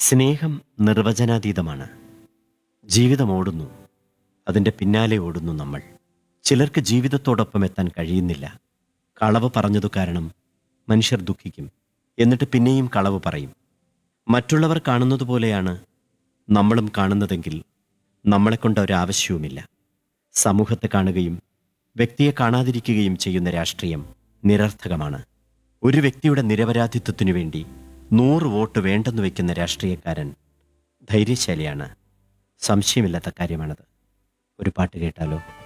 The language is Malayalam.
സ്നേഹം നിർവചനാതീതമാണ് ജീവിതം ഓടുന്നു അതിൻ്റെ പിന്നാലെ ഓടുന്നു നമ്മൾ ചിലർക്ക് ജീവിതത്തോടൊപ്പം എത്താൻ കഴിയുന്നില്ല കളവ് പറഞ്ഞതു കാരണം മനുഷ്യർ ദുഃഖിക്കും എന്നിട്ട് പിന്നെയും കളവ് പറയും മറ്റുള്ളവർ കാണുന്നത് പോലെയാണ് നമ്മളും കാണുന്നതെങ്കിൽ നമ്മളെക്കൊണ്ട് ഒരാവശ്യവുമില്ല സമൂഹത്തെ കാണുകയും വ്യക്തിയെ കാണാതിരിക്കുകയും ചെയ്യുന്ന രാഷ്ട്രീയം നിരർത്ഥകമാണ് ഒരു വ്യക്തിയുടെ നിരപരാധിത്വത്തിനു വേണ്ടി നൂറ് വോട്ട് വേണ്ടെന്ന് വയ്ക്കുന്ന രാഷ്ട്രീയക്കാരൻ ധൈര്യശാലിയാണ് സംശയമില്ലാത്ത കാര്യമാണത് ഒരു പാട്ട് കേട്ടാലോ